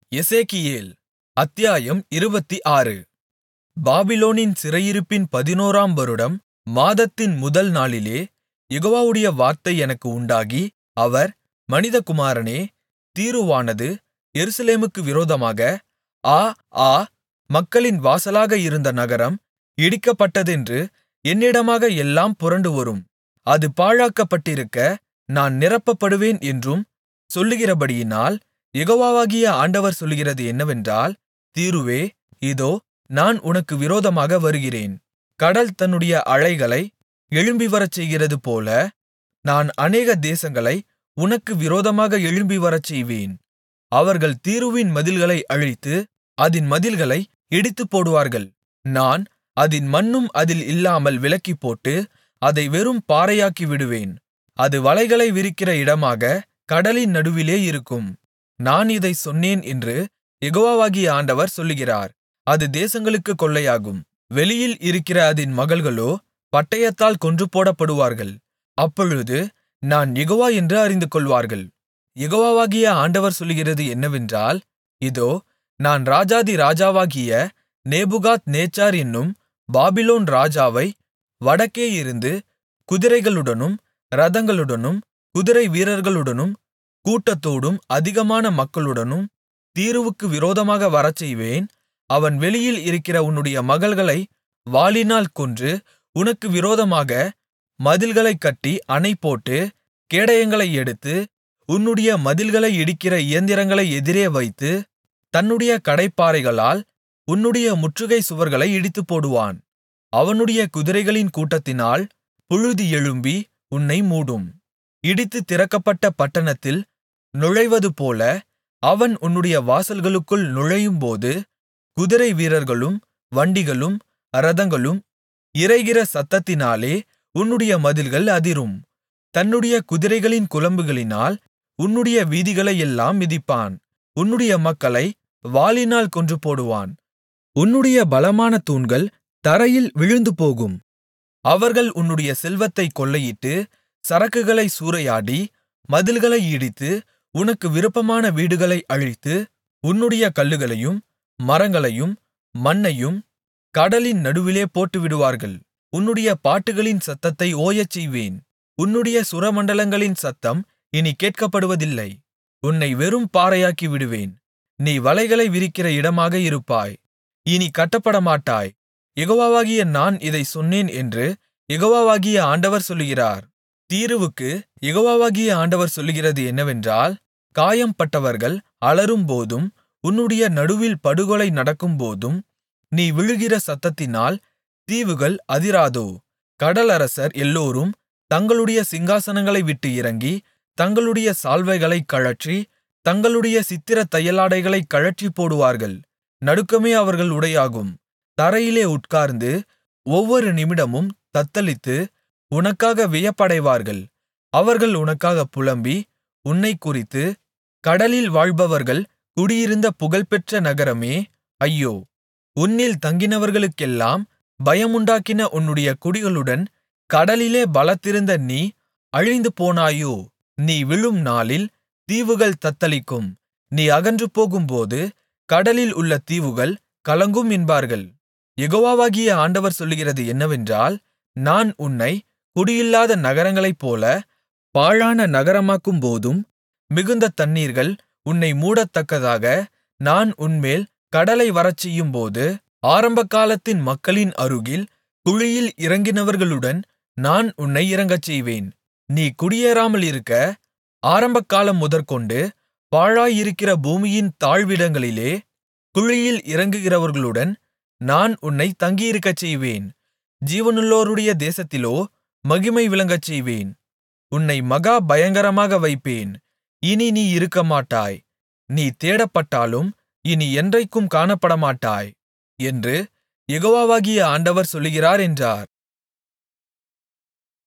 எசேக்கியேல் அத்தியாயம் இருபத்தாறு பாபிலோனின் சிறையிருப்பின் பதினோராம் வருடம் மாதத்தின் முதல் நாளிலே யெகோவாவுடைய வார்த்தை எனக்கு உண்டாகி அவர் மனிதகுமாரனே தீருவானது எருசலேமுக்கு விரோதமாக ஆ ஆ மக்களின் வாசலாக இருந்த நகரம் இடிக்கப்பட்டதென்று என்னிடமாக எல்லாம் புரண்டுவரும் அது பாழாக்கப்பட்டிருக்க நான் நிரப்பப்படுவேன் என்றும் சொல்லுகிறபடியினால் யெகோவாகிய ஆண்டவர் சொல்லுகிறது என்னவென்றால் தீருவே இதோ நான் உனக்கு விரோதமாக வருகிறேன் கடல் தன்னுடைய அலைகளை எழும்பிவரச்செய்கிறதுபோல நான் அநேக தேசங்களை உனக்கு விரோதமாக எழும்பிவரச்செய்வேன் அவர்கள் தீருவின் மதில்களை அழித்து அதின் மதில்களை இடித்துப்போடுவார்கள் நான் அதின் மண்ணும் அதில் இல்லாமல் விலக்கிப்போட்டு அதை வெறும் பாறையாக்கிவிடுவேன் அது வலைகளை விரிக்கிற இடமாக கடலின் நடுவிலே இருக்கும் நான் இதைச் சொன்னேன் என்று யெகோவாகிய ஆண்டவர் சொல்லுகிறார் அது தேசங்களுக்குக் கொள்ளையாகும் வெளியில் இருக்கிற அதின் மகள்களோ பட்டயத்தால் கொன்றுபோடப்படுவார்கள் அப்பொழுது நான் யெகோவா என்று அறிந்துகொள்வார்கள் யெகோவாகிய ஆண்டவர் சொல்லுகிறது என்னவென்றால் இதோ நான் ராஜாதி ராஜாவாகிய நேபுகாத் நேச்சார் என்னும் பாபிலோன் ராஜாவை வடக்கே இருந்து குதிரைகளுடனும் இரதங்களுடனும் குதிரை வீரர்களுடனும் கூட்டத்தோடும் அதிகமான மக்களுடனும் தீருவுக்கு விரோதமாக வரச்செய்வேன் அவன் வெளியில் இருக்கிற உன்னுடைய மகள்களை வாளினால் கொன்று உனக்கு விரோதமாக மதில்களைக் கட்டி அணைபோட்டு கேடயங்களை எடுத்து உன்னுடைய மதில்களை இடிக்கிற இயந்திரங்களை எதிரே வைத்து தன்னுடைய கடைப்பாறைகளால் உன்னுடைய முற்றுகை சுவர்களை இடித்துப்போடுவான் அவனுடைய குதிரைகளின் கூட்டத்தினால் புழுதி எழும்பி உன்னை மூடும் இடித்துத் திறக்கப்பட்ட பட்டணத்தில் நுழைவதுபோல அவன் உன்னுடைய வாசல்களுக்குள் நுழையும்போது குதிரை வீரர்களும் வண்டிகளும் இரதங்களும் இரைகிற சத்தத்தினாலே உன்னுடைய மதில்கள் அதிரும் தன்னுடைய குதிரைகளின் குளம்புகளினால் உன்னுடைய வீதிகளையெல்லாம் மிதிப்பான் உன்னுடைய மக்களை வாளினால் கொன்றுபோடுவான் உன்னுடைய பலமான தூண்கள் தரையில் விழுந்துபோகும் அவர்கள் உன்னுடைய செல்வத்தைக் கொள்ளையிட்டு சரக்குகளை சூறையாடி மதில்களை இடித்து உனக்கு விருப்பமான வீடுகளை அழித்து உன்னுடைய கல்லுகளையும் மரங்களையும் மண்ணையும் கடலின் நடுவிலே போட்டுவிடுவார்கள் உன்னுடைய பாட்டுகளின் சத்தத்தை ஓயச்செய்வேன் உன்னுடைய சுரமண்டலங்களின் சத்தம் இனி கேட்கப்படுவதில்லை உன்னை வெறும் பாறையாக்கி விடுவேன் நீ வலைகளை விரிக்கிற இடமாக இருப்பாய் இனி கட்டப்படமாட்டாய் யெகோவாகிய நான் இதைச் சொன்னேன் என்று யெகோவாகிய ஆண்டவர் சொல்லுகிறார் தீருவுக்கு யெகோவாகிய ஆண்டவர் சொல்லுகிறது என்னவென்றால் காயம்பட்டவர்கள் அலறும்போதும் உன்னுடைய நடுவில் படுகொலை நடக்கும்போதும் நீ விழுகிற சத்தத்தினால் தீவுகள் அதிராதோ கடலரசர் எல்லோரும் தங்களுடைய சிங்காசனங்களை விட்டு இறங்கி தங்களுடைய சால்வைகளைக் கழற்றி தங்களுடைய சித்திரத் தையலாடைகளைக் கழற்றிப் போடுவார்கள் நடுக்கமே அவர்கள் உடையாகும் தரையிலே உட்கார்ந்து ஒவ்வொரு நிமிடமும் தத்தளித்து உனக்காக வியப்படைவார்கள் அவர்கள் உனக்காகப் புலம்பி உன்னைக் குறித்து கடலில் வாழ்பவர்கள் குடியிருந்த புகழ்பெற்ற நகரமே ஐயோ உன்னில் தங்கினவர்களுக்கெல்லாம் பயமுண்டாக்கின உன்னுடைய குடிகளுடன் கடலிலே பலத்திருந்த நீ அழிந்து போனாயோ நீ விழும் நாளில் தீவுகள் தத்தளிக்கும் நீ அகன்று போகும்போது கடலில் உள்ள தீவுகள் கலங்கும் என்பார்கள் யெகோவாகிய ஆண்டவர் சொல்லுகிறது என்னவென்றால் நான் உன்னை குடியில்லாத நகரங்களைப்போல பாழான நகரமாக்கும்போதும் மிகுந்த தண்ணீர்கள் உன்னை மூடத்தக்கதாக நான் உன்மேல் கடலை வரச்செய்யும்போது ஆரம்பகாலத்தின் மக்களின் அருகில் குழியில் இறங்கினவர்களுடன் நான் உன்னை இறங்கச்செய்வேன் நீ குடியேறாமல் இருக்க ஆரம்பகாலம் முதற்கொண்டு பாழாயிருக்கிற பூமியின் தாழ்விடங்களிலே குழியில் இறங்குகிறவர்களுடன் நான் உன்னை தங்கியிருக்கச் செய்வேன் ஜீவனுள்ளோருடைய தேசத்திலோ மகிமை விளங்கச் செய்வேன் உன்னை மகா பயங்கரமாக வைப்பேன் இனி நீ இருக்கமாட்டாய் நீ தேடப்பட்டாலும் இனி என்றைக்கும் காணப்படமாட்டாய் என்று யெகோவாகிய ஆண்டவர் சொல்லுகிறார் என்றார்